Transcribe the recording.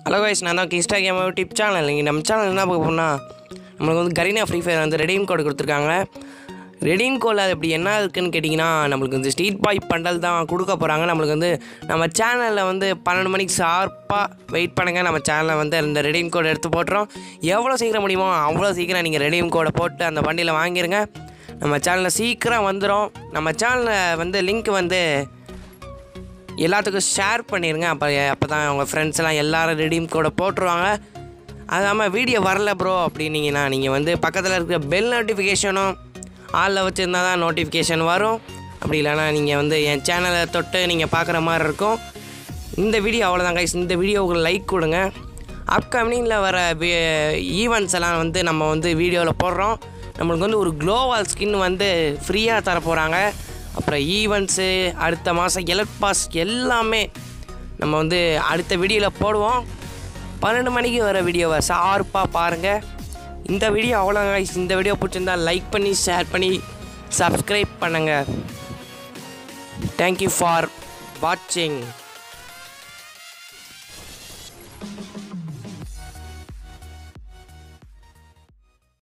Hello guys நான் தான் Instagram tip channel இங்கே நம்ம சேனல் என்ன பார்க்க போனால் நம்மளுக்கு வந்து கரீனா ஃப்ரீ ஃபயர் வந்து ரெடீம் கோடு கொடுத்துருக்காங்க ரெடீம் கோடில் அது இப்படி என்ன இருக்குன்னு கேட்டிங்கன்னா நம்மளுக்கு வந்து ஸ்ட்ரீட் பாய் பண்டல் தான் கொடுக்க போகிறாங்க நம்மளுக்கு வந்து நம்ம சேனலில் வந்து பன்னெண்டு மணிக்கு ஷார்ப்பாக வெயிட் பண்ணுங்கள் நம்ம சேனலில் வந்து இந்த ரெடீம் கோடு எடுத்து போட்டுறோம் எவ்வளோ சீக்கிரம் முடியுமோ அவ்வளோ சீக்கிரம் நீங்கள் ரெடீம் கோடை போட்டு அந்த வண்டியில் வாங்கிருங்க நம்ம சேனலில் சீக்கிரம் வந்துடும் நம்ம சேனலில் வந்து லிங்க் வந்து எல்லாத்துக்கும் ஷேர் பண்ணிடுங்க அப்போ அப்போ தான் உங்கள் ஃப்ரெண்ட்ஸ் எல்லாம் எல்லாரும் ரெடீம் கூட போட்டுருவாங்க அது இல்லாமல் வீடியோ வரல ப்ரோ அப்படின்னீங்கன்னா நீங்கள் வந்து பக்கத்தில் இருக்கிற பெல் நோட்டிஃபிகேஷனும் ஆளில் வச்சுருந்தா தான் நோட்டிஃபிகேஷன் வரும் அப்படி இல்லைன்னா நீங்கள் வந்து என் சேனலை தொட்டு நீங்கள் பார்க்குற மாதிரி இருக்கும் இந்த வீடியோ அவ்வளோதான் கைஸ் இந்த வீடியோவுக்கு லைக் கொடுங்க அப்கமிங்கில் வர ஈவெண்ட்ஸ் எல்லாம் வந்து நம்ம வந்து வீடியோவில் போடுறோம் நம்மளுக்கு வந்து ஒரு க்ளோவால் ஸ்கின் வந்து ஃப்ரீயாக தர போகிறாங்க அப்புறம் ஈவெண்ட்ஸு அடுத்த மாதம் எலட் பாஸ் எல்லாமே நம்ம வந்து அடுத்த வீடியோவில் போடுவோம் பன்னெண்டு மணிக்கு வர வீடியோவை ஷார்ப்பாக பாருங்கள் இந்த வீடியோ அவ்வளோ guys. இந்த வீடியோ பிடிச்சிருந்தா லைக் பண்ணி ஷேர் பண்ணி சப்ஸ்கிரைப் பண்ணுங்கள் தேங்க்யூ ஃபார் வாட்சிங்